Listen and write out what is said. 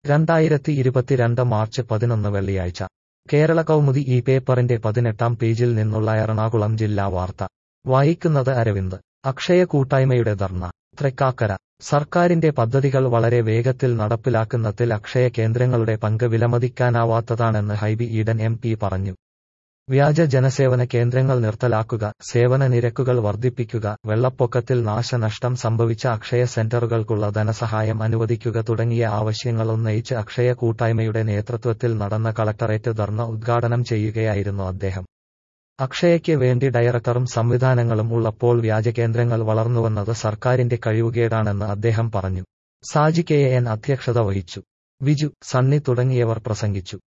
രണ്ടായിരത്തി ഇരുപത്തിരണ്ട് മാർച്ച് പതിനൊന്ന് വെള്ളിയാഴ്ച കേരള കൗമുദി ഈ പേപ്പറിന്റെ പതിനെട്ടാം പേജിൽ നിന്നുള്ള എറണാകുളം ജില്ലാ വാർത്ത വായിക്കുന്നത് അരവിന്ദ് അക്ഷയ കൂട്ടായ്മയുടെ ധർണ തൃക്കാക്കര സർക്കാരിന്റെ പദ്ധതികൾ വളരെ വേഗത്തിൽ നടപ്പിലാക്കുന്നതിൽ അക്ഷയ കേന്ദ്രങ്ങളുടെ പങ്ക് വിലമതിക്കാനാവാത്തതാണെന്ന് ഹൈബി ഈഡൻ എം പി പറഞ്ഞു വ്യാജ ജനസേവന കേന്ദ്രങ്ങൾ നിർത്തലാക്കുക സേവന നിരക്കുകൾ വർദ്ധിപ്പിക്കുക വെള്ളപ്പൊക്കത്തിൽ നാശനഷ്ടം സംഭവിച്ച അക്ഷയ സെന്ററുകൾക്കുള്ള ധനസഹായം അനുവദിക്കുക തുടങ്ങിയ ആവശ്യങ്ങൾ ഉന്നയിച്ച് അക്ഷയ കൂട്ടായ്മയുടെ നേതൃത്വത്തിൽ നടന്ന കളക്ടറേറ്റ് ധർണ ഉദ്ഘാടനം ചെയ്യുകയായിരുന്നു അദ്ദേഹം അക്ഷയയ്ക്ക് വേണ്ടി ഡയറക്ടറും സംവിധാനങ്ങളും ഉള്ളപ്പോൾ വ്യാജകേന്ദ്രങ്ങൾ വളർന്നുവന്നത് സർക്കാരിന്റെ കഴിവുകേടാണെന്ന് അദ്ദേഹം പറഞ്ഞു സാജി കെ എൻ അധ്യക്ഷത വഹിച്ചു വിജു സണ്ണി തുടങ്ങിയവർ പ്രസംഗിച്ചു